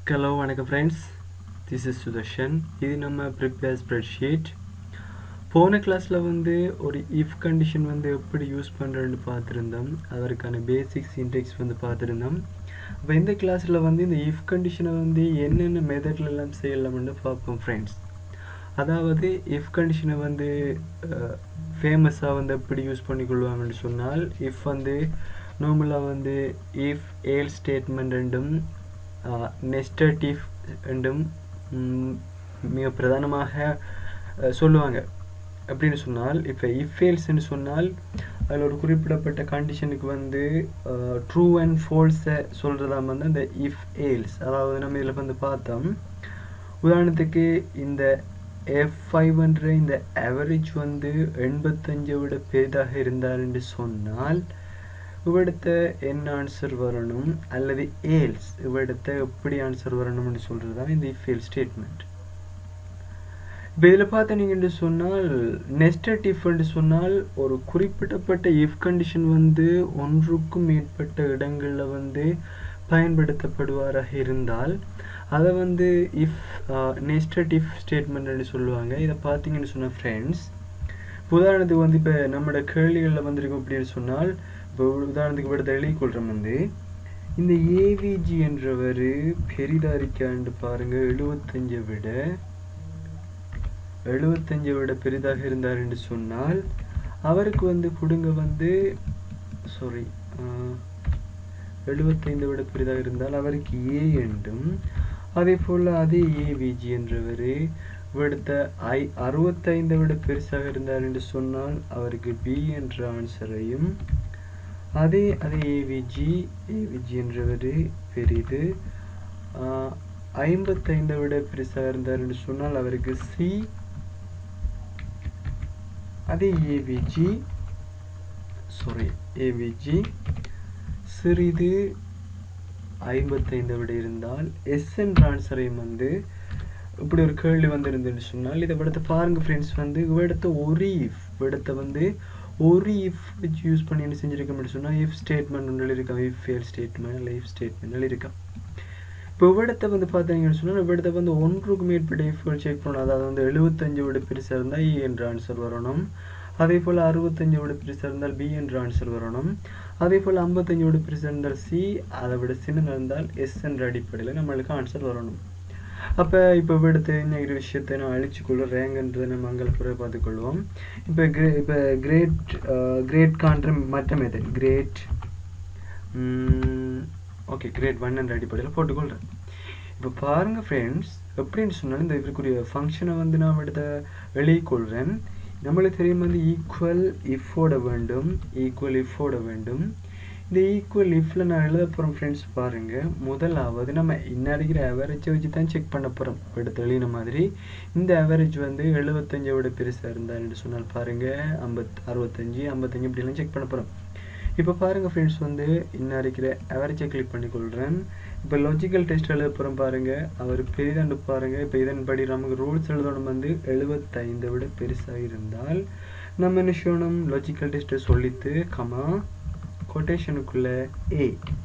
hello வணக்கம் friends this is Sudarshan இது நம்ம ப்ரிப்பேர் ஸ்ப்ரெட்ஷீட் போன கிளாஸில் வந்து ஒரு இஃப் கண்டிஷன் வந்து எப்படி யூஸ் பண்ணுறேன்னு பார்த்துருந்தோம் அதற்கான பேசிக் சின்டெக்ஸ் வந்து பார்த்துருந்தோம் அப்போ இந்த கிளாஸில் வந்து இந்த இஃப் கண்டிஷனை வந்து என்னென்ன மெத்தட்ல எல்லாம் செய்யலாம்னு பார்ப்போம் ஃப்ரெண்ட்ஸ் அதாவது இஃப் கண்டிஷனை வந்து ஃபேமஸாக வந்து எப்படி யூஸ் பண்ணிக்கொள்வாங்கன்னு சொன்னால் இஃப் வந்து நார்மலாக வந்து இஃப் ஏல் ஸ்டேட்மெண்ட் ரெண்டும் நெஸ்டட் இஃப் ரெண்டும் ம், மிக பிரதானமாக அஹ், சொல்லுவாங்க அப்படின்னு சொன்னால் இப்போ இஃப் ஏல்ஸ்ன்னு சொன்னால் அதில் ஒரு குறிப்பிடப்பட்ட கண்டிஷனுக்கு வந்து ட்ரூ அண்ட் ஃபோல்ஸை சொல்கிறதா வந்து அந்த இஃப் ஏல்ஸ் அதாவது நம்ம இதில் வந்து பார்த்தோம் உதாரணத்துக்கு இந்த எஃப் ஃபைவ்ன்ற இந்த ஆவரேஜ் வந்து எண்பத்தஞ்சை விட பெரிதாக இருந்தார் என்று சொன்னால் இவ்விடத்த என்ன ஆன்சர் வரணும் அல்லது ஏல்ஸ் இவ்விடத்த எப்படி ஆன்சர் வரணும்னு சொல்கிறது தான் இந்த இஃப் ஏல் ஸ்டேட்மெண்ட் இப்போ இதில் பார்த்தா நீங்கள் சொன்னால் நெஸ்டட் இஃப்னு சொன்னால் ஒரு குறிப்பிடப்பட்ட இஃப் கண்டிஷன் வந்து ஒன்றுக்கும் மேற்பட்ட இடங்களில் வந்து பயன்படுத்தப்படுவாராக இருந்தால் அதை வந்து இஃப் நெஸ்டட் இஃப் ஸ்டேட்மெண்ட்னு சொல்லுவாங்க இதை பார்த்தீங்கன்னு சொன்ன ஃப்ரெண்ட்ஸ் உதாரணத்துக்கு வந்து இப்போ நம்மளோட கேள்விகளில் வந்திருக்கும் அப்படின்னு சொன்னால் இப்போ உதாரணத்துக்கு விட எழுதி கொள்கிறோம் வந்து இந்த ஏவிஜி என்றவர் பெரிதா இருக்கான்னு பாருங்க எழுபத்தஞ்சை விட எழுபத்தஞ்சை விட பெரிதாக இருந்தார் என்று சொன்னால் அவருக்கு வந்து கொடுங்க வந்து சாரி எழுபத்தைந்து விட பெரிதாக இருந்தால் அவருக்கு ஏ என்றும் அதே போல் அதே ஏவிஜி என்றவர் விடுத்த ஐ அறுபத்தைந்தை விட பெருசாக இருந்தார் என்று சொன்னால் அவருக்கு பி என்ற ஆன்சரையும் அதே அதே ஏவிஜி ஏவிஜி என்றவர் பெரிது ஆஹ், ஐம்பத்தைந்தை விட பெருசாக இருந்தார் என்று சொன்னால் அவருக்கு சி அதே ஏவிஜி சாரி ஏவிஜி சிறிது ஐம்பத்தைந்தை விட இருந்தால் எஸ் என்ற ஆன்சரையும் வந்து இப்படி ஒரு கேள்வி வந்திருந்துன்னு சொன்னால் இதை விடத்தை பாருங்க ஃப்ரெண்ட்ஸ் வந்து இவ்விடத்த ஒரு இஃப் விடத்தை வந்து ஒரு இஃப் வச்சு யூஸ் பண்ணி என்ன செஞ்சிருக்க முடியும் சொன்னால் இஃப் ஸ்டேட்மெண்ட் ஒன்று இருக்கா இஃப் ஃபேல் ஸ்டேட்மெண்ட் இல்லை இஃப் ஸ்டேட்மெண்ட் இருக்கா இப்போ இவ்விடத்தை வந்து பார்த்தீங்கன்னு சொன்னால் இவ்விடத்தை வந்து ஒன்றுக்கு மேற்பட்ட இஃப்கள் செக் பண்ணணும் அதாவது வந்து எழுபத்தஞ்சு விட பெருசாக இருந்தால் இ என்ற ஆன்சர் வரணும் அதே போல் அறுபத்தஞ்சு விட பெருசாக இருந்தால் பி என்ற ஆன்சர் வரணும் அதே போல் ஐம்பத்தஞ்சு விட பெருசாக இருந்தால் சி அதை விட சின்னதாக இருந்தால் எஸ் என்ற அடிப்படையில் நம்மளுக்கு ஆன்சர் வரணும் அப்போ இப்போ விடுத்து இன்னொரு விஷயத்தை நான் அழிச்சுக்கொள்ள ரேங்கன்றதை நம்ம அங்கே பிறகு பார்த்துக்கொள்வோம் இப்போ கிரே இப்போ கிரேட் கிரேட் காண்ற மற்ற method grade okay grade one என்ற அடிப்படையில் போட்டுக்கொள்கிறேன் இப்போ பாருங்கள் ஃப்ரெண்ட்ஸ் எப்படின்னு சொன்னாலும் இந்த இதற்குரிய ஃபங்க்ஷனை வந்து நான் எடுத்த எழுதிக்கொள்கிறேன் நம்மளுக்கு தெரியும் வந்து ஈக்குவல் இஃபோட வேண்டும் ஈக்குவல் இஃபோட வேண்டும் இந்த ஈக்குவல் இஃப்ல நான் எழுத போகிறோம் ஃப்ரெண்ட்ஸ் பாருங்கள் முதலாவது நம்ம இன்னடிக்கிற ஆவரேஜை வச்சு தான் செக் பண்ண போகிறோம் எடுத்து எழுதின மாதிரி இந்த ஆவரேஜ் வந்து எழுபத்தஞ்சை விட பெருசாக இருந்தாருன்னு சொன்னால் பாருங்கள் ஐம்பத் அறுபத்தஞ்சு ஐம்பத்தஞ்சு இப்படிலாம் செக் பண்ண போகிறோம் இப்போ பாருங்கள் ஃப்ரெண்ட்ஸ் வந்து இன்னும் இருக்கிற அவரேஜை கிளிக் பண்ணிக்கொள்கிறேன் இப்போ லாஜிக்கல் டெஸ்ட் எழுத போகிறோம் பாருங்கள் அவர் பெரிதாண்டு பாருங்கள் இப்போ இதன்படி நமக்கு ரூல்ஸ் எழுதணும் வந்து எழுபத்தைந்தை விட பெருசாக இருந்தால் நம்ம என்ன செய்யணும் லாஜிக்கல் டெஸ்ட்டை சொல்லித்து கமா கொட்டேஷனுக்குள்ள ஏ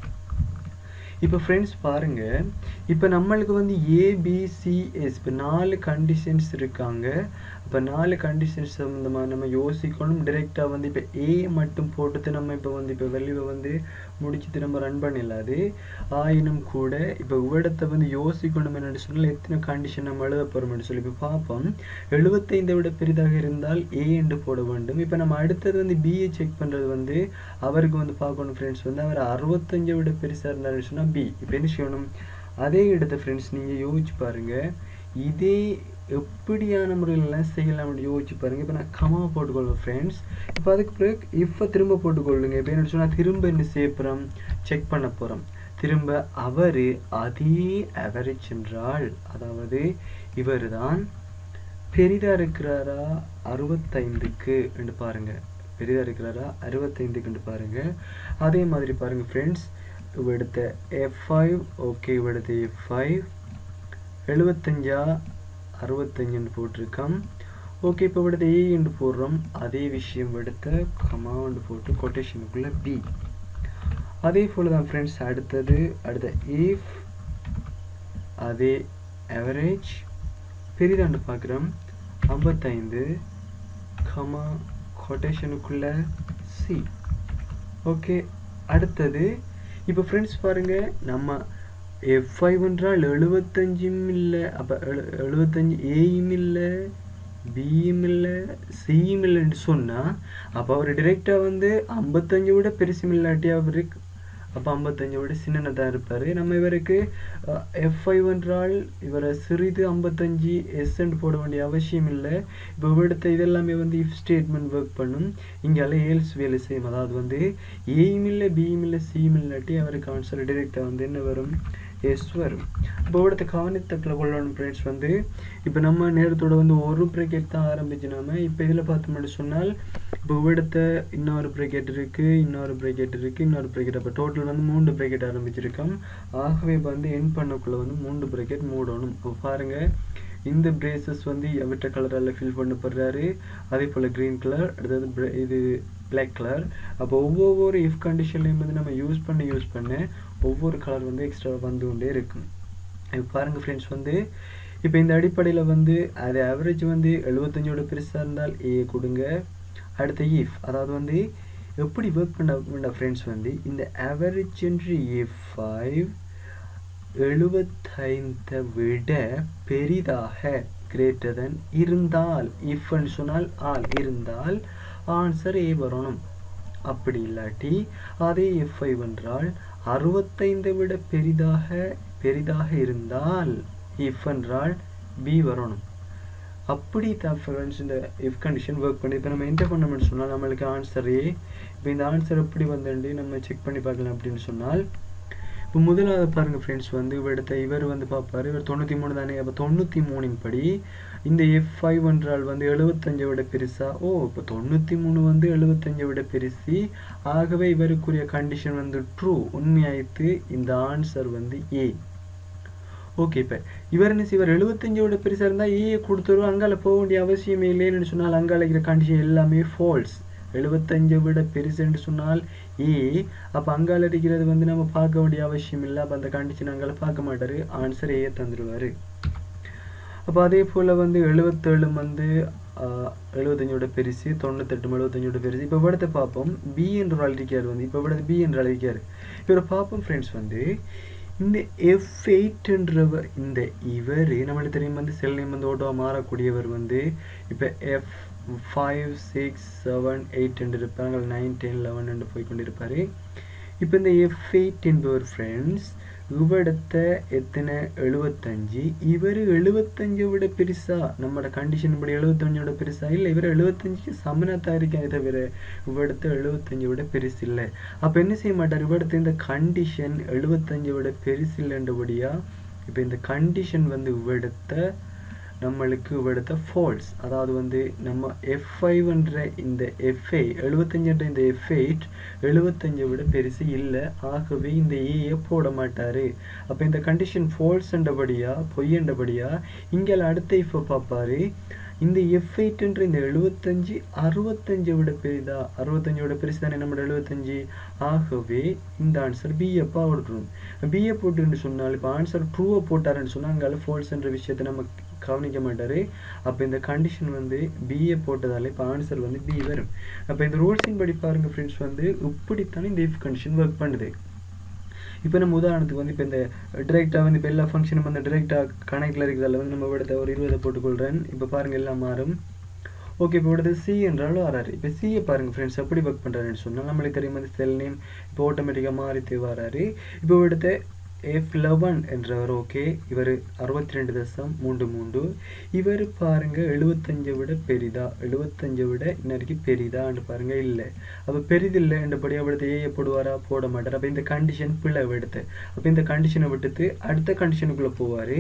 இப்போ ஃப்ரெண்ட்ஸ் பாருங்க இப்போ நம்மளுக்கு வந்து ஏபிசிஎஸ் இப்போ நாலு கண்டிஷன்ஸ் இருக்காங்க இப்போ நாலு கண்டிஷன்ஸ் சம்மந்தமாக நம்ம யோசிக்கணும் டிரெக்டாக வந்து இப்போ ஏ மட்டும் போட்டுட்டு நம்ம இப்போ வந்து இப்போ வெளியே வந்து முடிச்சுட்டு நம்ம ரன் பண்ணிடலாது ஆயினும் கூட இப்போ இவ்விடத்தை வந்து யோசிக்கணும் என்னன்னு சொன்னால் எத்தனை கண்டிஷன் நம்ம எழுத போகிறோம்னு சொல்லி இப்போ பார்ப்போம் எழுபத்தைந்தை விட பெரிதாக இருந்தால் ஏ என்று போட வேண்டும் இப்போ நம்ம அடுத்தது வந்து பிஏ செக் பண்ணுறது வந்து அவருக்கு வந்து பார்க்கணும் ஃப்ரெண்ட்ஸ் வந்து அவர் அறுபத்தஞ்சை விட பெருசாக இருந்தாருன்னு சொன்னால் பி இப்போ என்ன செய்யணும் அதே இடத்த ஃப்ரெண்ட்ஸ் நீங்கள் யோசிச்சு பாருங்கள் இதே எப்படியான முறையிலலாம் செய்யலாம்னு யோசிச்சு பாருங்கள் இப்போ நான் கமா போட்டுக்கொள்வேன் ஃப்ரெண்ட்ஸ் இப்போ அதுக்கு பிறகு இப்போ திரும்ப போட்டுக்கொள்ளுங்க இப்போ என்ன சொன்னால் திரும்ப என்ன செய்ய போகிறோம் செக் பண்ண போகிறோம் திரும்ப அவர் அதே அவரேஜ் என்றால் அதாவது இவர் தான் பெரிதாக இருக்கிறாரா அறுபத்தைந்துக்கு என்று பாருங்கள் பெரிதாக இருக்கிறாரா அறுபத்தைந்துக்குன்னு பாருங்கள் அதே மாதிரி பாருங்கள் ஃப்ரெண்ட்ஸ் இவடுத்த எஃப் ஃபைவ் ஓகே இவடுத்த எஃப் ஃபைவ் எழுபத்தஞ்சா அறுபத்தஞ்சுன்னு போட்டிருக்கோம் ஓகே இப்போ விடுத்த ஏ என்று போடுறோம் அதே விஷயம் எடுத்த கமாண்டு போட்டு கொட்டேஷனுக்குள்ளே பி அதே போல் தான் ஃப்ரெண்ட்ஸ் அடுத்தது அடுத்த இஃப் அதே ஆவரேஜ் பெரிதாண்டு பார்க்குறோம் ஐம்பத்தைந்து கமா கொட்டேஷனுக்குள்ள சி ஓகே அடுத்தது இப்போ ஃப்ரெண்ட்ஸ் பாருங்கள் நம்ம எஃப் ஃபைவ் என்றால் எழுபத்தஞ்சும் இல்லை அப்போ எழு எழுபத்தஞ்சு ஏயும் இல்லை பியும் இல்லை சியும் இல்லைன்னு சொன்னால் அப்போ அவர் டிரெக்டாக வந்து ஐம்பத்தஞ்சை விட பெருசும் இல்லாட்டி அவர் அப்போ ஐம்பத்தஞ்சை விட சின்னதாக இருப்பார் நம்ம இவருக்கு எஃப் ஃபைவ் என்றால் இவரை சிறிது ஐம்பத்தஞ்சு எஸ்என்ட் போட வேண்டிய அவசியம் இல்லை இப்போ இவடுத்த இதெல்லாமே வந்து இஃப் ஸ்டேட்மெண்ட் ஒர்க் பண்ணும் இங்கால ஏல்ஸ் வேலை செய்யும் அதாவது வந்து ஏயும் இல்லை பியும் இல்லை சியும் இல்லாட்டி அவருக்கு ஆன்சர் டிரெக்டாக வந்து என்ன வரும் எஸ் வரும் இப்போ இവിടുത്തെ கவனத்துக்குள்ள கொள்ளணும் ஃப்ரெண்ட்ஸ் வந்து இப்போ நம்ம நேரத்தோட வந்து ஒரு ப்ரேக்கெட் தான் ஆரம்பிச்சு நாம இப்போ இதில் பார்த்தோம்னு சொன்னால் இப்போ இവിടുത്തെ இன்னொரு ப்ரேக்கெட் இருக்குது இன்னொரு ப்ரேக்கெட் இருக்குது இன்னொரு ப்ரேக்கெட் அப்போ டோட்டல் வந்து மூன்று ப்ரேக்கெட் ஆரம்பிச்சிருக்கோம் ஆகவே இப்போ வந்து என் பண்ணக்குள்ள வந்து மூன்று ப்ரேக்கெட் மூடணும் இப்போ பாருங்கள் இந்த பிரேசஸ் வந்து எவற்ற கலரால் ஃபில் பண்ணப்படுறாரு அதே போல் க்ரீன் கலர் அடுத்தது இது பிளாக் கலர் அப்போ ஒவ்வொரு இஃப் கண்டிஷன்லையும் வந்து நம்ம யூஸ் பண்ண யூஸ் பண்ண ஒவ்வொரு கலர் வந்து எக்ஸ்ட்ரா வந்து கொண்டே இருக்கும் இப்போ பாருங்கள் ஃப்ரெண்ட்ஸ் வந்து இப்போ இந்த அடிப்படையில் வந்து அது ஆவரேஜ் வந்து எழுபத்தஞ்சோட பெருசாக இருந்தால் ஏ கொடுங்க அடுத்த இஃப் அதாவது வந்து எப்படி ஒர்க் பண்ண ஃப்ரெண்ட்ஸ் வந்து இந்த ஆவரேஜ் என்று ஏ ஃபைவ் எழுபத்தைந்தை விட பெரிதாக கிரேட்டர் தென் இருந்தால் இஃப்னு சொன்னால் ஆல் இருந்தால் ஆன்சர் ஏ வரணும் அப்படி இல்லாட்டி அதே எஃப் ஃபைவ் என்றால் அறுபத்தைந்தை விட பெரிதாக பெரிதாக இருந்தால் இஃப் என்றால் பி வரணும் அப்படி தான் ஃப்ரெண்ட்ஸ் இந்த இஃப் கண்டிஷன் ஒர்க் பண்ணி இப்போ நம்ம என்ன பண்ணோம்னு சொன்னால் நம்மளுக்கு ஆன்சர் ஏ இப்போ இந்த ஆன்சர் எப்படி வந்துட்டு நம்ம செக் பண்ணி பார்க்கலாம் அப்படின்னு சொன்னால் இப்போ முதலாவது பாருங்கள் ஃப்ரெண்ட்ஸ் வந்து இவடுத்த இவர் வந்து பார்ப்பார் இவர் தொண்ணூற்றி மூணு தானே அப்போ தொண்ணூற்றி மூணின் படி இந்த எஃப் ஃபைவ் என்றால் வந்து எழுபத்தஞ்சை விட பெருசா ஓ இப்போ தொண்ணூற்றி மூணு வந்து எழுபத்தஞ்சை விட பெருசி ஆகவே இவருக்குரிய கண்டிஷன் வந்து ட்ரூ உண்மையாயித்து இந்த ஆன்சர் வந்து ஏ ஓகே இப்போ இவர் என்ன இவர் எழுபத்தஞ்சோட பெருசாக இருந்தால் ஏ கொடுத்துருவோம் அங்கால போக வேண்டிய அவசியமே இல்லைன்னு சொன்னால் அங்கால இருக்கிற கண்டிஷன் எல்லாமே ஃபால்ஸ் எழுபத்தஞ்சை விட பெருசுன்னு சொன்னால் ஏ அப்போ அங்கால இருக்கிறது வந்து நம்ம பார்க்க வேண்டிய அவசியம் இல்லை அப்போ அந்த கண்டிஷன் அங்கால பார்க்க மாட்டார் ஆன்சர் ஏ தந்துடுவார் அப்போ அதே போல் வந்து எழுபத்தேழு வந்து எழுபத்தஞ்சோட பெருசு தொண்ணூத்தெட்டு எழுபத்தஞ்சோட பெருசு இப்போ இവിടുത്തെ பார்ப்போம் பி என்ற ஆள் இருக்கார் வந்து இப்போ இവിടുത്തെ பி என்ற ஆள் இருக்கார் இவரை பார்ப்போம் ஃப்ரெண்ட்ஸ் வந்து இந்த எஃப் எயிட்ன்றவர் இந்த இவர் நம்மளுக்கு தெரியும் வந்து செல் நேம் வந்து ஓட்டோவாக மாறக்கூடியவர் வந்து இப்போ F five six seven eight ரெண்டு இருப்பாங்க நைன் டென் லெவன் ரெண்டு போய் கொண்டு இருப்பார் இப்போ இந்த எஃப் எயிட் என்பவர் ஃப்ரெண்ட்ஸ் இவடத்த எத்தனை எழுபத்தஞ்சு இவர் எழுபத்தஞ்சை விட பெருசா நம்மளோட கண்டிஷன் படி எழுபத்தஞ்சோட பெருசா இல்லை இவர் எழுபத்தஞ்சுக்கு சமனத்தான் இருக்கேன் தவிர இவடத்த எழுபத்தஞ்சை விட பெருசு இல்லை அப்போ என்ன செய்ய மாட்டார் இவடத்த இந்த கண்டிஷன் எழுபத்தஞ்சை விட பெருசு இல்லைன்றபடியா இப்போ இந்த கண்டிஷன் வந்து இவடத்த நம்மளுக்கு இவடுத்த ஃபால்ஸ் அதாவது வந்து நம்ம எஃப் ஃபைவ்ன்ற இந்த எஃப்ஐ எழுபத்தஞ்சுன்ற இந்த எஃப் எயிட் எழுபத்தஞ்சை விட பெருசு இல்லை ஆகவே இந்த ஏயை போட மாட்டார் அப்போ இந்த கண்டிஷன் ஃபால்ஸ்ன்றபடியா பொய்யன்றபடியா இங்கே அடுத்த இஃபை பார்ப்பாரு இந்த எஃப் எயிட்ன்ற இந்த எழுபத்தஞ்சு அறுபத்தஞ்சை விட பெரிதா அறுபத்தஞ்சை விட பெருசு தானே நம்மளோட எழுபத்தஞ்சு ஆகவே இந்த ஆன்சர் பிஎப்பா விட்டுரும் பிஏ போட்டுன்னு சொன்னால் இப்போ ஆன்சர் ட்ரூவை போட்டாருன்னு சொன்னால் அங்கால ஃபால்ஸ்ன்ற விஷயத்தை நம்ம கவனிக்க மாட்டார் அப்போ இந்த கண்டிஷன் வந்து பிஏ போட்டதால இப்போ ஆன்சர் வந்து பி வரும் அப்போ இந்த ரூல்ஸின் படி பாருங்கள் ஃப்ரெண்ட்ஸ் வந்து இப்படித்தானே இந்த இஃப் கண்டிஷன் ஒர்க் பண்ணுது இப்போ நம்ம உதாரணத்துக்கு வந்து இப்போ இந்த டிரெக்டாக வந்து இப்போ எல்லா ஃபங்க்ஷனும் வந்து டிரெக்டாக கணக்கில் இருக்கிறதால வந்து நம்ம விடத்தை ஒரு இருபதை போட்டுக்கொள்கிறேன் இப்போ பாருங்கள் எல்லாம் மாறும் ஓகே இப்போ விடுறது சி என்றாலும் வராரு இப்போ சியை பாருங்கள் ஃப்ரெண்ட்ஸ் எப்படி ஒர்க் பண்ணுறாருன்னு சொன்னால் நம்மளுக்கு தெரியும் வந்து செல் நேம் இப்போ ஆட்டோமேட்டிக்காக மாறித்து வராரு இப்போ விடுத்த எஃப் லெவன் என்றவர் ஓகே இவர் அறுபத்தி ரெண்டு தசம் மூன்று மூன்று இவர் பாருங்க எழுபத்தஞ்சை விட பெரிதா எழுபத்தஞ்சை விட இன்னைக்கு பெரிதான்னு பாருங்க இல்லை அப்போ பெரிதில்லை என்றபடி அவளுக்கு ஏஐ போடுவாரா போட மாட்டார் அப்போ இந்த கண்டிஷன் பிள்ளை எடுத்து அப்போ இந்த கண்டிஷனை விட்டுட்டு அடுத்த கண்டிஷனுக்குள்ளே போவார்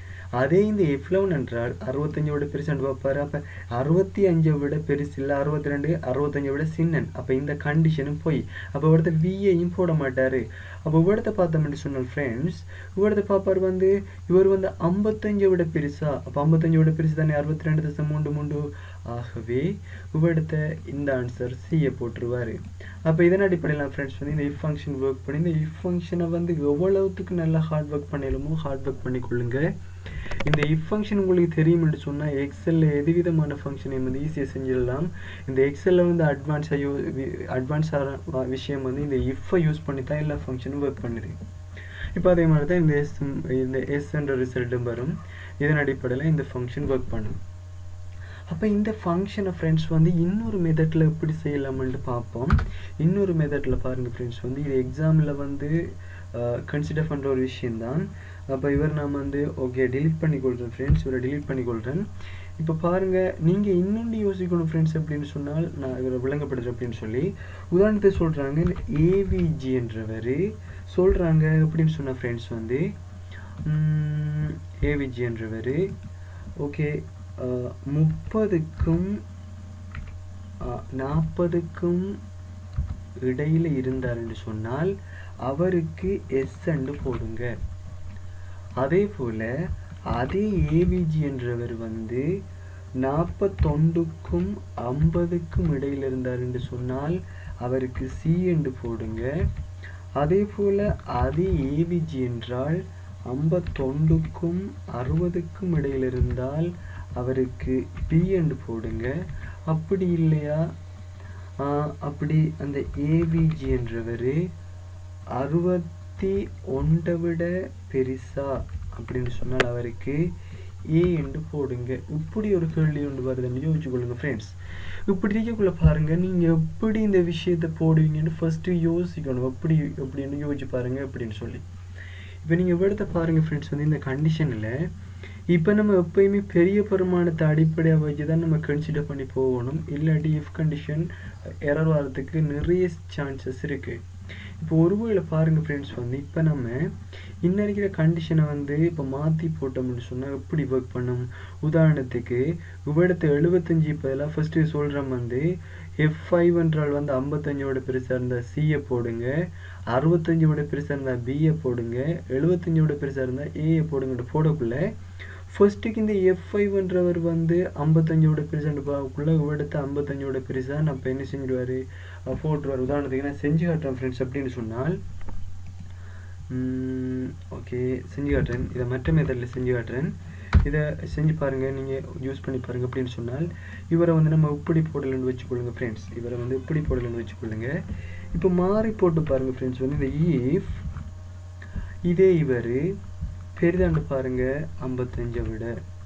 அதே இந்த எஃப்லவன் என்றால் அறுபத்தஞ்சை விட பெருசுன்னு பார்ப்பாரு அப்போ அறுபத்தி அஞ்சை விட பெருசு இல்லை அறுபத்தி ரெண்டு அறுபத்தஞ்சை விட சின்னன் அப்போ இந்த கண்டிஷனும் போய் அப்போ ஒருத்தர் விஏயும் போட மாட்டார் அப்போ இவ்விடத்தை பார்த்தோம்னு சொன்னால் ஃப்ரெண்ட்ஸ் இவ்விடத்தை பாப்பார் வந்து இவர் வந்து ஐம்பத்தஞ்சை விட பெருசா அப்போ ஐம்பத்தஞ்சை விட பெருசு தானே அறுபத்தி ரெண்டு தசம் மூன்று மூன்று ஆகவே இவ்விடத்தை இந்த ஆன்சர் சியை போட்டுருவாரு அப்போ இதன் அடிப்படையில் ஃப்ரெண்ட்ஸ் வந்து இந்த இஃப் ஃபங்க்ஷன் ஒர்க் பண்ணி இந்த இஃப் ஃபங்க்ஷனை வந்து எவ்வளவுத்துக்கு நல்லா ஹார்ட் ஒர்க் பண்ணலுமோ ஹார்ட் ஒர்க் பண்ணிக்கொள்ளுங்க இந்த இஃப் ஃபங்க்ஷன் உங்களுக்கு தெரியும்னு சொன்னால் எக்ஸலில் எது விதமான ஃபங்க்ஷனையும் வந்து ஈஸியாக செஞ்சிடலாம் இந்த எக்ஸலில் வந்து அட்வான்ஸாக யூ அட்வான்ஸான விஷயம் வந்து இந்த இஃப்பை யூஸ் பண்ணி தான் எல்லா ஃபங்க்ஷனும் ஒர்க் பண்ணுது இப்போ அதே மாதிரி தான் இந்த எஸ் இந்த எஸ்ன்ற ரிசல்ட்டும் வரும் இதன் அடிப்படையில் இந்த ஃபங்க்ஷன் ஒர்க் பண்ணும் அப்போ இந்த ஃபங்க்ஷனை ஃப்ரெண்ட்ஸ் வந்து இன்னொரு மெத்தடில் எப்படி செய்யலாம்னு பார்ப்போம் இன்னொரு மெத்தடில் பாருங்கள் ஃப்ரெண்ட்ஸ் வந்து இது எக்ஸாமில் வந்து கன்சிடர் பண்ணுற ஒரு விஷயந்தான் அப்போ இவர் நான் வந்து ஓகே டிலீட் பண்ணிக்கொள்கிறேன் ஃப்ரெண்ட்ஸ் இவரை டிலீட் பண்ணிக்கொள்கிறேன் இப்போ பாருங்கள் நீங்கள் இன்னொன்று யோசிக்கணும் ஃப்ரெண்ட்ஸ் அப்படின்னு சொன்னால் நான் இவரை விளங்கப்படுறேன் அப்படின்னு சொல்லி உதாரணத்தை சொல்கிறாங்க இந்த ஏவிஜி என்றவர் சொல்கிறாங்க அப்படின்னு சொன்ன ஃப்ரெண்ட்ஸ் வந்து ஏவிஜி என்றவர் ஓகே முப்பதுக்கும் நாற்பதுக்கும் இடையில் இருந்தாருன்னு சொன்னால் அவருக்கு எஸ் அண்டு போடுங்க அதே போல் அதே ஏவிஜி என்றவர் வந்து நாற்பத்தொண்டுக்கும் ஐம்பதுக்கும் இடையில் இருந்தார் என்று சொன்னால் அவருக்கு சி என்று போடுங்க அதே போல் அதே ஏவிஜி என்றால் ஐம்பத்தொண்டுக்கும் அறுபதுக்கும் இடையில் இருந்தால் அவருக்கு பி என்று போடுங்க அப்படி இல்லையா அப்படி அந்த ஏவிஜி என்றவர் அறுபத்தி ஒன்றை விட பெருசா அப்படின்னு சொன்னால் அவருக்கு ஏ என்று போடுங்க இப்படி ஒரு கேள்வி ஒன்று வருதுன்னு யோசிச்சு கொள்ளுங்க ஃப்ரெண்ட்ஸ் இப்படி இருக்கக்குள்ள பாருங்க நீங்கள் எப்படி இந்த விஷயத்தை போடுவீங்கன்னு ஃபர்ஸ்ட்டு யோசிக்கணும் எப்படி எப்படின்னு யோசிச்சு பாருங்க அப்படின்னு சொல்லி இப்போ நீங்கள் விடத்தை பாருங்கள் ஃப்ரெண்ட்ஸ் வந்து இந்த கண்டிஷனில் இப்போ நம்ம எப்பயுமே பெரிய பெருமானத்தை அடிப்படையாக வச்சு தான் நம்ம கன்சிடர் பண்ணி போகணும் இல்லாட்டி இஃப் கண்டிஷன் எரர் வரதுக்கு நிறைய சான்சஸ் இருக்குது இப்போ ஒருவேளை பாருங்கள் ஃப்ரெண்ட்ஸ் வந்து இப்போ நம்ம இன்ன இருக்கிற கண்டிஷனை வந்து இப்போ மாற்றி போட்டோம்னு சொன்னால் எப்படி ஒர்க் பண்ணும் உதாரணத்துக்கு இவ்விடத்தை எழுபத்தஞ்சி பதிலாக ஃபஸ்ட்டு சொல்கிறோம் வந்து எஃப் ஃபைவ் என்றால் வந்து ஐம்பத்தஞ்சோட பெருசாக இருந்தால் சியை போடுங்க அறுபத்தஞ்சோட பெருசாக இருந்தால் பியை போடுங்க எழுபத்தஞ்சோட பெருசாக இருந்தால் ஏயை போடுங்கன்னு போடக்குள்ள ஃபர்ஸ்ட்டுக்கு இந்த எஃப் ஃபைவ்ன்றவர் வந்து ஐம்பத்தஞ்சோட பெருசான்னு பார்க்கக்குள்ள இவ்விடத்தை ஐம்பத்தஞ்சோட பெருசாக நம்ம என்ன செஞ்சுடுவார் போட்டுருவார் உதாரணத்துக்கு நான் செஞ்சு காட்டுறேன் ஃப்ரெண்ட்ஸ் அப்படின்னு சொன்னால் ஓகே செஞ்சு காட்டுறேன் இதை மற்ற மெத்தடில் செஞ்சு காட்டுறேன் இதை செஞ்சு பாருங்கள் நீங்கள் யூஸ் பண்ணி பாருங்கள் அப்படின்னு சொன்னால் இவரை வந்து நம்ம இப்படி போடலன்னு வச்சுக்கொள்ளுங்க ஃப்ரெண்ட்ஸ் இவரை வந்து இப்படி போடலன்னு வச்சுக்கொள்ளுங்க இப்போ மாறி போட்டு பாருங்கள் ஃப்ரெண்ட்ஸ் வந்து இந்த ஈஃப் இதே இவர் பெரிதாண்டு பாருங்க ஐம்பத்தஞ்சை விட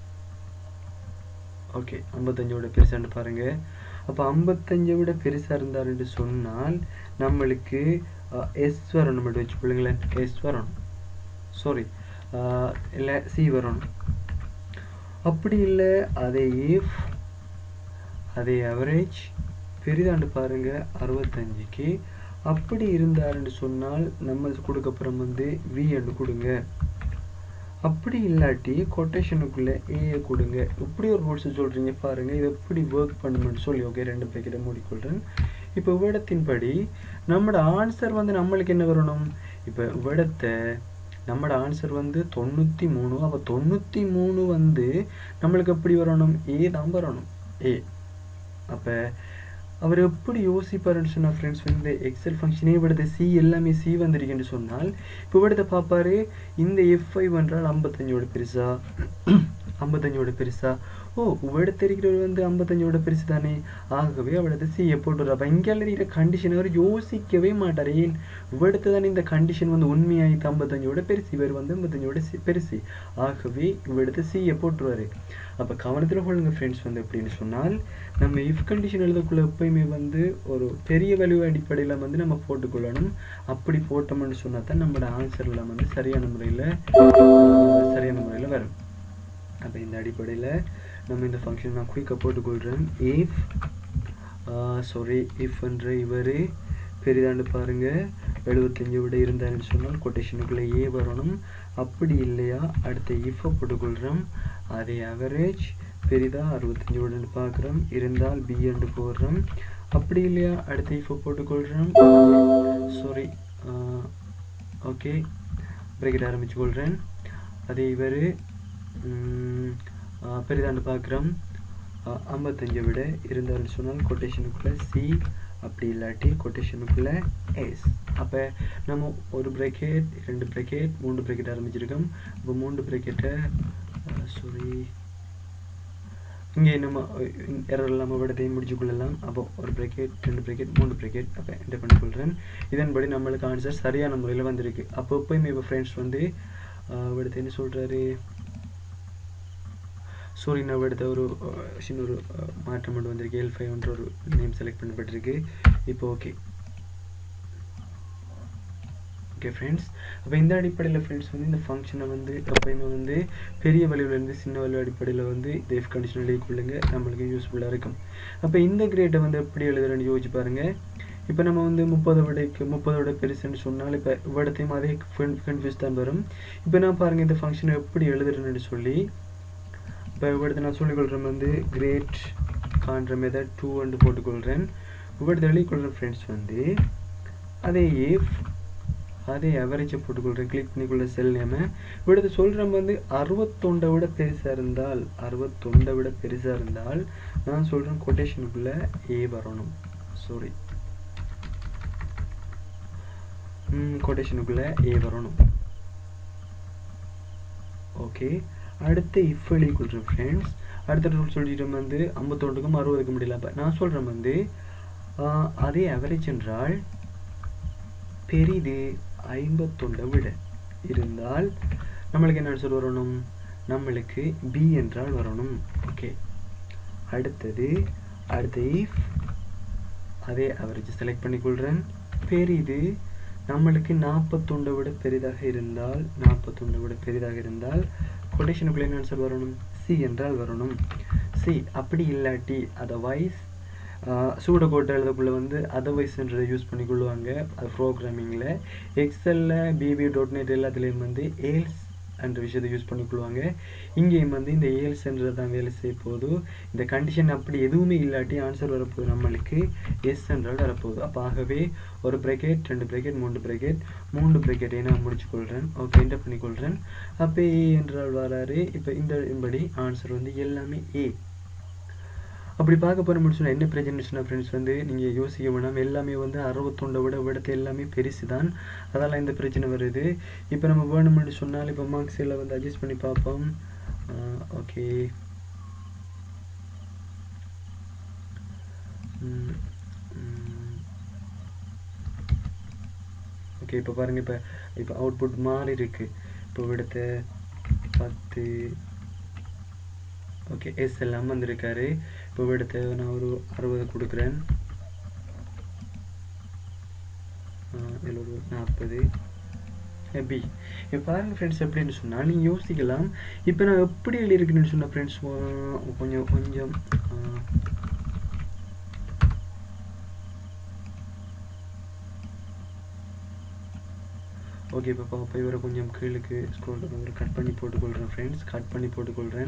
ஓகே ஐம்பத்தஞ்சோட பெருசாண்டு பாருங்க அப்போ ஐம்பத்தஞ்சை விட பெருசாக இருந்தாருன்னு சொன்னால் நம்மளுக்கு எஸ் வரணும் மட்டும் வச்சு பிள்ளைங்களேன் எஸ் வரணும் சாரி இல்லை சி வரணும் அப்படி இல்லை அதே இஃப் அதே அவரேஜ் பெரிதாண்டு பாருங்க அறுபத்தஞ்சுக்கு அப்படி இருந்தாருன்னு சொன்னால் நம்ம கொடுக்கப்புறம் வந்து வி அண்டு கொடுங்க அப்படி இல்லாட்டி கொட்டேஷனுக்குள்ளே ஏஏ கொடுங்க இப்படி ஒரு வேர்ட்ஸ் சொல்கிறீங்க பாருங்கள் இது எப்படி ஒர்க் பண்ணுமென்னு சொல்லி ஓகே ரெண்டு பேக்கிட்ட மூடிக்கொள்கிறேன் இப்போ விடத்தின்படி நம்மளோட ஆன்சர் வந்து நம்மளுக்கு என்ன வரணும் இப்போ விடத்தை நம்மளோட ஆன்சர் வந்து தொண்ணூற்றி மூணு அப்போ தொண்ணூற்றி மூணு வந்து நம்மளுக்கு எப்படி வரணும் ஏ தான் வரணும் ஏ அப்போ அவர் எப்படி யோசிப்பாருன்னு சொன்னால் ஃப்ரெண்ட்ஸ் வந்து எக்ஸல் ஃபங்க்ஷனே விடுத சி எல்லாமே சி வந்திருக்குன்னு சொன்னால் இப்போ விடுத பார்ப்பாரு இந்த எஃப்ஐ என்றால் ஐம்பத்தஞ்சோட பெருசா ஐம்பத்தஞ்சோட பெருசா ஓ இவ்விடத்து இருக்கிறவர் வந்து ஐம்பத்தஞ்சோட பெருசு தானே ஆகவே அவளது சியை போட்டுற அப்போ இங்கே இருக்கிற கண்டிஷன் அவர் யோசிக்கவே மாட்டார் ஏன் இவ்விடத்து தானே இந்த கண்டிஷன் வந்து உண்மையாயிட்டு ஐம்பத்தஞ்சோட பெருசு இவர் வந்து ஐம்பத்தஞ்சோட பெருசு ஆகவே இவ்விடத்து சியை போட்டுருவார் அப்போ கவனத்தில் கொள்ளுங்க ஃப்ரெண்ட்ஸ் வந்து எப்படின்னு சொன்னால் நம்ம இஃப் கண்டிஷன் எழுதக்குள்ள எப்பயுமே வந்து ஒரு பெரிய வேல்யூ அடிப்படையில் வந்து நம்ம போட்டுக்கொள்ளணும் அப்படி போட்டோம்னு சொன்னால் தான் நம்மளோட ஆன்சரில் வந்து சரியான முறையில் சரியான முறையில் வரும் அப்போ இந்த அடிப்படையில் நம்ம இந்த ஃபங்க்ஷன் நான் குயிக்காக போட்டுக்கொள்கிறேன் இஃப் சாரி இஃப்ன்ற இவர் பெரிதாண்டு பாருங்கள் எழுபத்தஞ்சு விட இருந்தாருன்னு சொன்னால் கொட்டேஷனுக்குள்ளே ஏ வரணும் அப்படி இல்லையா அடுத்த இஃபை போட்டுக்கொள்கிறோம் அதே அவரேஜ் பெரிதா அறுபத்தஞ்சு விடன்னு பார்க்குறோம் இருந்தால் பிஎண்டு போடுறோம் அப்படி இல்லையா அடுத்த இஃபை போட்டுக்கொள்கிறோம் சாரி ஓகே பிரேக்கெட் ஆரம்பிச்சு கொள்கிறேன் அதே இவர் பெரிதாண்டு பார்க்குறோம் ஐம்பத்தஞ்சை விட இருந்தாலும் சொன்னால் கொட்டேஷனுக்குள்ளே சி அப்படி இல்லாட்டி கொட்டேஷனுக்குள்ளே எஸ் அப்போ நம்ம ஒரு பிரேக்கெட் ரெண்டு பிரேக்கெட் மூன்று பிரேக்கெட் ஆரம்பிச்சிருக்கோம் இப்போ மூன்று பிரேக்கெட்டை சாரி இங்கே நம்ம எரர் இல்லாமல் விடத்தையும் முடிச்சு கொள்ளலாம் அப்போ ஒரு பிரேக்கெட் ரெண்டு பிரேக்கெட் மூணு பிரேக்கெட் அப்போ என்டர் பண்ணி கொள்கிறேன் இதன்படி நம்மளுக்கு ஆன்சர் சரியான முறையில் வந்திருக்கு அப்போ எப்போயுமே இப்போ ஃப்ரெண்ட்ஸ் வந்து விடத்தை என்ன சொல்கிறாரு சூரியனை எடுத்த ஒரு சின்ன ஒரு மாற்றம் மட்டும் வந்திருக்கு எல் ஃபைவ்ன்ற ஒரு நேம் செலக்ட் பண்ணப்பட்டிருக்கு இப்போ ஓகே ஓகே ஃப்ரெண்ட்ஸ் அப்போ இந்த அடிப்படையில் ஃப்ரெண்ட்ஸ் வந்து இந்த ஃபங்க்ஷனை வந்து எப்பயுமே வந்து பெரிய வலிவிலேருந்து சின்ன வலிவு அடிப்படையில் வந்து இந்த எஃப் கண்டிஷன் எழுதி கொள்ளுங்க நம்மளுக்கு யூஸ்ஃபுல்லாக இருக்கும் அப்போ இந்த கிரேட்டை வந்து எப்படி எழுதுறேன்னு யோசிச்சு பாருங்கள் இப்போ நம்ம வந்து முப்பது விடைக்கு முப்பது விட பெருசுன்னு சொன்னால் இப்போ விடத்தையும் அதே கன்ஃபியூஸ் தான் வரும் இப்போ நான் பாருங்கள் இந்த ஃபங்க்ஷனை எப்படி எழுதுறேன்னு சொல்லி இப்போ இவ்வளோத்து நான் சொல்லிக்கொள்கிறேன் வந்து கிரேட் காண்ற மெதட் டூ வந்து போட்டுக்கொள்கிறேன் இவ்வளோத்து எழுதிக்கொள்கிறேன் ஃப்ரெண்ட்ஸ் வந்து அதே ஏஃப் அதே அவரேஜை போட்டுக்கொள்கிறேன் கிளிக் பண்ணிக்கொள்ள செல் நேம இவ்வளோத்து சொல்கிறேன் வந்து அறுபத்தொண்டை விட பெருசாக இருந்தால் அறுபத்தொண்டை விட பெருசாக இருந்தால் நான் சொல்கிறேன் கொட்டேஷனுக்குள்ளே ஏ வரணும் சாரி கொட்டேஷனுக்குள்ளே ஏ வரணும் ஓகே அடுத்த இஃப் எழுதிக்கொள்கிறேன் ஃப்ரெண்ட்ஸ் அடுத்த ரூல் சொல்லிட்டோம் வந்து ஐம்பத்தொண்டுக்கும் அறுபதுக்கும் முடியல அப்போ நான் சொல்கிறேன் வந்து அதே அவரேஜ் என்றால் பெரிது ஐம்பத்தொண்டை விட இருந்தால் நம்மளுக்கு என்ன ஆன்சர் வரணும் நம்மளுக்கு பி என்றால் வரணும் ஓகே அடுத்தது அடுத்த இஃப் அதே அவரேஜ் செலக்ட் பண்ணிக்கொள்கிறேன் பெரிது நம்மளுக்கு நாற்பத்தொண்டை விட பெரிதாக இருந்தால் நாற்பத்தொண்டை விட பெரிதாக இருந்தால் கொட்டேஷனுக்குள்ளே என்ன ஆன்சர் வரணும் சி என்றால் வரணும் சி அப்படி இல்லாட்டி அதர்வைஸ் சூட கோட்டை எழுதக்குள்ள வந்து அதர்வைஸ்ன்றதை யூஸ் பண்ணி கொள்ளுவாங்க அது ப்ரோக்ராமிங்கில் எக்ஸலில் பிபி டாட் நெட் எல்லாத்துலேயும் வந்து ஏல்ஸ் என்ற விஷயத்தை யூஸ் பண்ணிக்கொள்வாங்க இங்கேயும் வந்து இந்த ஏல்ஸ்ன்றது தான் வேலை செய்ய போது இந்த கண்டிஷன் அப்படி எதுவுமே இல்லாட்டி ஆன்சர் வரப்போகுது நம்மளுக்கு எஸ் என்றால் வரப்போகுது அப்போ ஆகவே ஒரு பிரேக்கெட் ரெண்டு பிரேக்கெட் மூன்று பிரேக்கெட் மூன்று பிரேக்கெட்டை நான் முடிச்சுக்கொள்கிறேன் ஓகே என்டர் பண்ணிக்கொள்கிறேன் அப்போ ஏ என்றால் வராரு இப்போ இந்த படி ஆன்சர் வந்து எல்லாமே ஏ அப்படி பார்க்க போகிற சொன்னால் என்ன பிரச்சனை சொன்னால் ஃப்ரெண்ட்ஸ் வந்து நீங்கள் யோசிக்க வேணாம் எல்லாமே வந்து அறுபத்தொண்டை விட விடத்தை எல்லாமே பெருசு தான் அதெல்லாம் இந்த பிரச்சனை வருது இப்போ நம்ம வேணும்னு சொன்னால் இப்போ மார்க்ஸ் எல்லாம் வந்து அட்ஜஸ்ட் பண்ணி பார்ப்போம் ஓகே ஓகே இப்போ பாருங்கள் இப்போ இப்போ அவுட்புட் மாறி இருக்கு இப்போ விடத்த பத்து ஓகே எஸ் எல்லாம் வந்திருக்காரு இப்போ எடுத்து நான் ஒரு அறுபது கொடுக்குறேன் இதில் ஒரு நாற்பது பி இப்போ பாருங்கள் ஃப்ரெண்ட்ஸ் எப்படின்னு சொன்னால் நீங்கள் யோசிக்கலாம் இப்போ நான் எப்படி எழுதியிருக்கேன்னு சொன்னால் ஃப்ரெண்ட்ஸ் கொஞ்சம் கொஞ்சம் ஓகே இப்போ இப்போ இவரை கொஞ்சம் கீழுக்கு ஸ்க்ரோல் ஒரு கட் பண்ணி போட்டுக்கொள்கிறேன் ஃப்ரெண்ட்ஸ் கட் பண்ணி போட்டுக்கொள்கிறேன்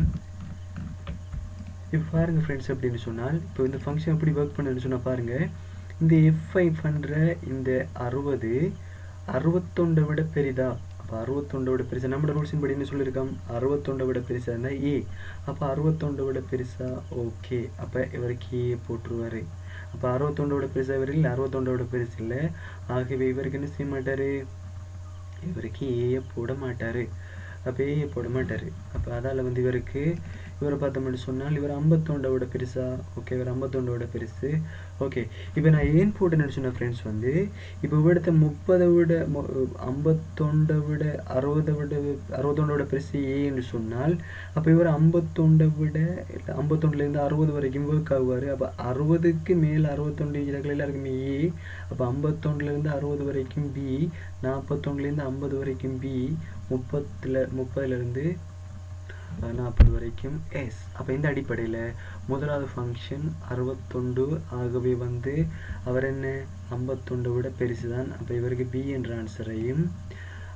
இப்போ பாருங்கள் ஃப்ரெண்ட்ஸ் அப்படின்னு சொன்னால் இப்போ இந்த ஃபங்க்ஷன் எப்படி ஒர்க் பண்ணுன்னு சொன்னால் பாருங்கள் இந்த எஃப் ஃபைவ் பண்ணுற இந்த அறுபது அறுபத்தொண்டை விட பெரிதா அப்போ அறுபத்தொண்டை விட பெருசா நம்மளோட ரூல்ஸின் படி என்ன சொல்லியிருக்கோம் அறுபத்தொண்டை விட பெருசா இருந்தால் ஏ அப்போ அறுபத்தொண்டை விட பெருசா ஓகே அப்போ இவருக்கு ஏ போட்டுருவார் அப்போ அறுபத்தொண்டை விட பெருசாக இவர் இல்லை அறுபத்தொண்டை விட பெருசு இல்லை ஆகவே இவருக்கு என்ன செய்ய மாட்டார் இவருக்கு ஏயை போட மாட்டார் அப்போ ஏயை போட மாட்டார் அப்போ அதால் வந்து இவருக்கு இவரை பார்த்தோம்னு சொன்னால் இவர் ஐம்பத்தொண்டை விட பெருசா ஓகே இவர் ஐம்பத்தொண்டை விட பெருசு ஓகே இப்போ நான் ஏன் போட்டேன்னு சொன்ன ஃப்ரெண்ட்ஸ் வந்து இப்போ இவிடத்த முப்பதை விட ஐம்பத்தொண்டை விட அறுபதை விட அறுபத்தொண்டை விட பெருசு ஏன்னு சொன்னால் அப்போ இவர் ஐம்பத்தொண்டை விட ஐம்பத்தொண்டுலேருந்து அறுபது வரைக்கும் ஒர்க் ஆகுவார் அப்போ அறுபதுக்கு மேலே அறுபத்தொண்டு இடங்கள் எல்லாருக்குமே ஏ அப்போ ஐம்பத்தொண்டுலேருந்து அறுபது வரைக்கும் பி நாற்பத்தொண்டுலேருந்து ஐம்பது வரைக்கும் பி முப்பத்தில் முப்பதுலேருந்து நாற்பது வரைக்கும் எஸ் அப்போ இந்த அடிப்படையில் முதலாவது ஃபங்க்ஷன் அறுபத்தொண்டு ஆகவே வந்து அவர் என்ன ஐம்பத்தொண்டை விட பெருசு தான் அப்போ இவருக்கு பி என்ற ஆன்சரையும்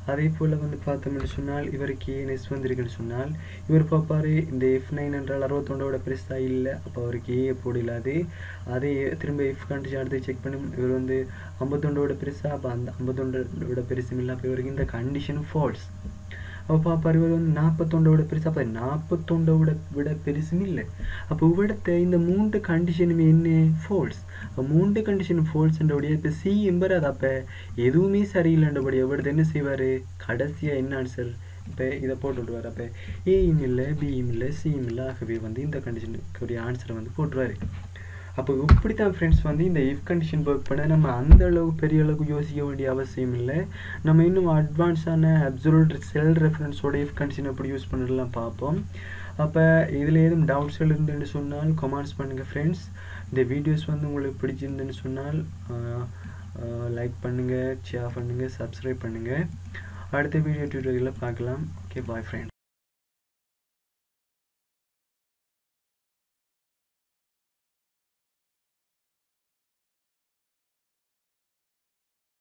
அதே போல் வந்து பார்த்தோம்னு சொன்னால் இவருக்கு ஏன் எஸ் வந்திருக்குன்னு சொன்னால் இவர் பார்ப்பாரு இந்த எஃப் நைன் என்றால் அறுபத்தொண்டோட பெருசாக இல்லை அப்போ அவருக்கு ஏ போடலாது அதே திரும்ப எஃப் கண்டிஷன் அடுத்து செக் பண்ணி இவர் வந்து ஐம்பத்தொண்டோட பெருசாக அப்போ அந்த ஐம்பத்தொண்டோட பெருசும் இல்லை அப்போ இவருக்கு இந்த கண்டிஷன் ஃபால்ஸ் அப்போ பார்ப்பார் இவர் வந்து நாற்பத்தொண்டோட பெருசு அப்போ நாற்பத்தொண்டோட விட பெருசும் இல்லை அப்போ இவிடத்தை இந்த மூன்று கண்டிஷனுமே என்ன ஃபால்ஸ் அப்போ மூன்று கண்டிஷன் ஃபால்ஸ்ன்றபடியே இப்போ சி எம்பராது அப்போ எதுவுமே சரியில்லைன்றபடியே இவிடத்தை என்ன செய்வார் கடைசியாக என்ன ஆன்சர் இப்போ இதை போட்டு விடுவார் அப்போ ஏயும் இல்லை பியும் இல்லை சியும் இல்லை ஆகவே வந்து இந்த கண்டிஷனுக்குரிய ஆன்சரை வந்து போட்டுருவார் அப்போ இப்படி தான் ஃப்ரெண்ட்ஸ் வந்து இந்த இஃப் கண்டிஷன் ஒர்க் பண்ண நம்ம அந்த அளவுக்கு பெரிய அளவுக்கு யோசிக்க வேண்டிய அவசியம் இல்லை நம்ம இன்னும் அட்வான்ஸான அப்சல்யூட் செல் ரெஃபரன்ஸோட இஃப் கண்டிஷன் எப்படி யூஸ் பண்ணலாம் பார்ப்போம் அப்போ இதில் ஏதும் டவுட்ஸ்கள் இருந்துன்னு சொன்னால் கமெண்ட்ஸ் பண்ணுங்கள் ஃப்ரெண்ட்ஸ் இந்த வீடியோஸ் வந்து உங்களுக்கு பிடிச்சிருந்துன்னு சொன்னால் லைக் பண்ணுங்கள் ஷேர் பண்ணுங்கள் சப்ஸ்கிரைப் பண்ணுங்கள் அடுத்த வீடியோ டியூட்டோரியலில் பார்க்கலாம் ஓகே பாய் ஃப்ரெண்ட்ஸ்